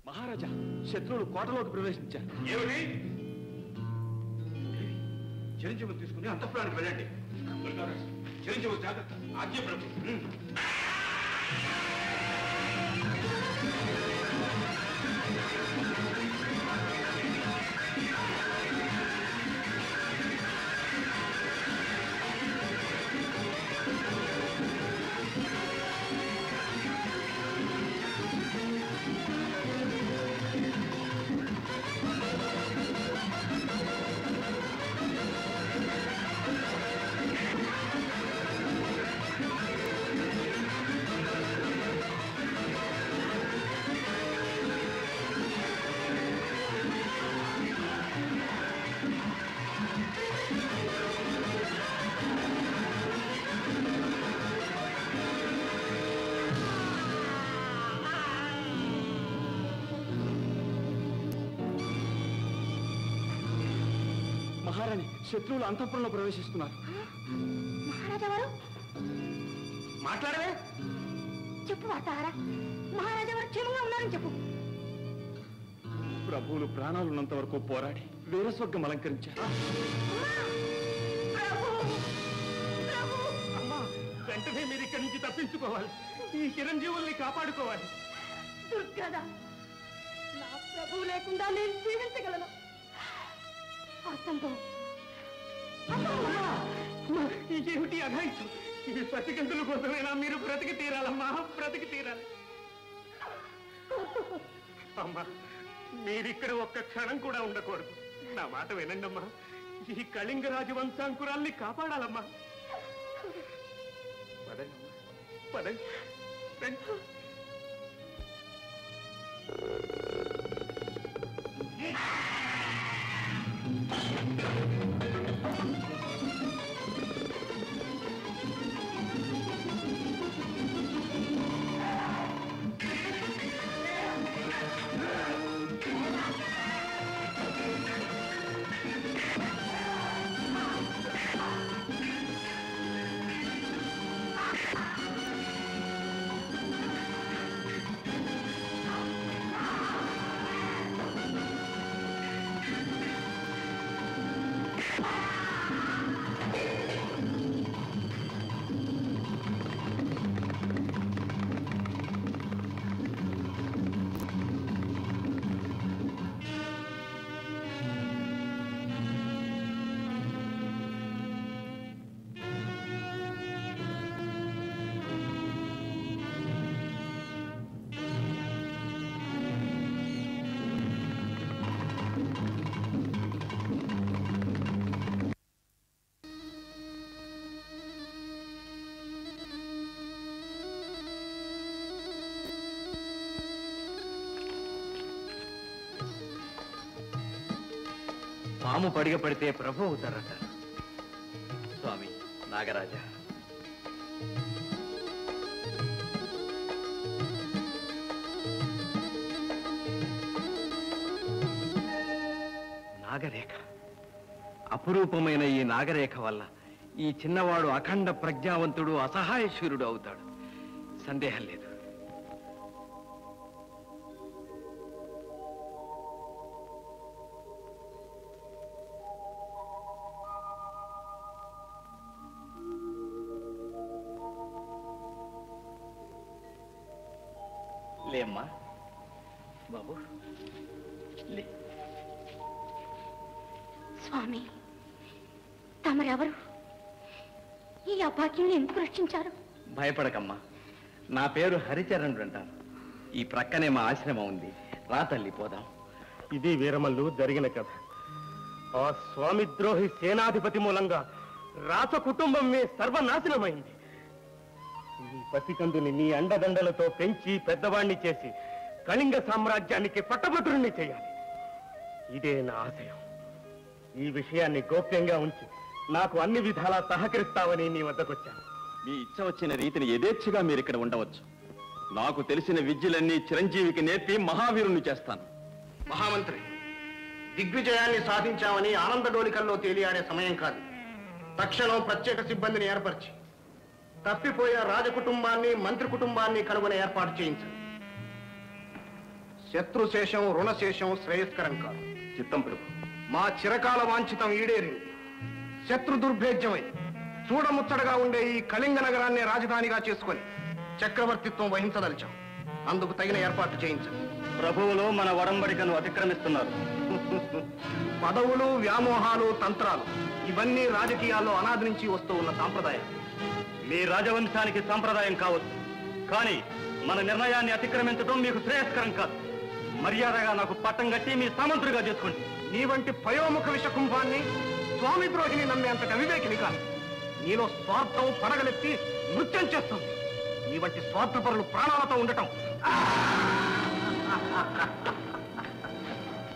మహారాజా శత్రువులు కోటలోకి ప్రవేశించారు ఏమిటి చిరంజీవి తీసుకుని అంతఃపురానికి వెళ్ళండి చిరంజీవి జాగ్రత్త ఆజ్ఞ ప్రభు ఉమ్. మహారాణి శత్రువులు అంతఃపురంలో ప్రవేశిస్తున్నారు మహారాజా వారు మాట్లాడవే చెప్పు వార్తాహారా మహారాజా వారు క్షేమంగా ఉన్నారని చెప్పు ప్రభువులు ప్రాణాలున్నంత వరకు పోరాడి వీరస్వర్గం అలంకరించారు అమ్మా వెంటనే మీరు ఇక్కడి నుంచి తప్పించుకోవాలి ఈ చిరంజీవుల్ని కాపాడుకోవాలి దుర్గద నా ప్రభువు లేకుండా నేను జీవించగలను అర్థంతో ఏమిటి అఘాయిత్యం ఈ పసిగంతుల కోసమైనా మీరు బ్రతికి తీరాలమ్మా బ్రతికి తీరాలి అమ్మా మీరిక్కడ ఒక్క క్షణం కూడా ఉండకూడదు నా మాట వినండి అమ్మా ఈ కళింగ రాజవంశాంకురాల్ని కాపాడాలమ్మా పదండి అమ్మా, పదండి రండి. పాము పడిగ పడితే ప్రభు అవుతారట స్వామి నాగరాజా నాగరేఖ అపురూపమైన ఈ నాగరేఖ వల్ల ఈ చిన్నవాడు అఖండ ప్రజ్ఞావంతుడు అసహాయశూరుడు అవుతాడు సందేహం లేదు లేమ్మా బాబు లే స్వామి తమరెవరు ఈ అభాగ్యం ఎందుకు రక్షించారు భయపడకమ్మా నా పేరు హరిచరణుడు అంటారు ఈ ప్రక్కనే మా ఆశ్రమం ఉంది రా తల్లి పోదాం ఇది వీరమల్లు జరిగిన కథ ఆ స్వామి ద్రోహి సేనాధిపతి మూలంగా రాచ కుటుంబం మీ సర్వనాశనమైంది ఈ పసికందుని నీ అండదండలతో పెంచి పెద్దవాణ్ణి చేసి కళింగ సామ్రాజ్యానికి పట్టభద్రుణ్ణి చేయాలి ఇదే నా ఆశయం ఈ విషయాన్ని గోప్యంగా ఉంచి నాకు అన్ని విధాలా సహకరిస్తావని నీ వద్దకొచ్చాను మీ ఇచ్చ వచ్చిన రీతిని యథేచ్ఛగా మీరు ఇక్కడ ఉండవచ్చు నాకు తెలిసిన విద్యలన్నీ చిరంజీవికి నేర్పి మహావీరుణ్ణి చేస్తాను మహామంత్రి దిగ్విజయాన్ని సాధించామని ఆనందడోలికల్లో తేలియాడే సమయం కాదు తక్షణం ప్రత్యేక సిబ్బందిని ఏర్పరిచి తప్పిపోయిన రాజకుటుంబాన్ని మంత్రి కుటుంబాన్ని కనుగొనే ఏర్పాటు చేయించండి శత్రుశేషం రుణశేషం శ్రేయస్కరం కాదు చిత్తం ప్రభు మా చిరకాల వాంఛితం ఈడేరింది శత్రు దుర్భేద్యమై చూడముచ్చటగా ఉండే ఈ కళింగ నగరాన్ని రాజధానిగా చేసుకొని చక్రవర్తిత్వం వహించదలిచాం అందుకు తగిన ఏర్పాట్లు చేయించండి ప్రభువులు మన వడంబడికను అతిక్రమిస్తున్నారు పదవులు వ్యామోహాలు తంత్రాలు ఇవన్నీ రాజకీయాల్లో అనాది నుంచి వస్తూ ఉన్న సాంప్రదాయం మీ రాజవంశానికి సంప్రదాయం కావచ్చు కానీ మన నిర్ణయాన్ని అతిక్రమించడం మీకు శ్రేయస్కరం కాదు మర్యాదగా నాకు పట్టం కట్టి మీ సామంతుడిగా చేసుకోండి నీ వంటి పయోముఖ విషకుంభాన్ని స్వామి ద్రోహిని నమ్మేంతటి అవివేకిని కాదు నీలో స్వార్థం పడగలెత్తి నృత్యం చేస్తుంది నీ వంటి స్వార్థపరులు ప్రాణాలతో ఉండటం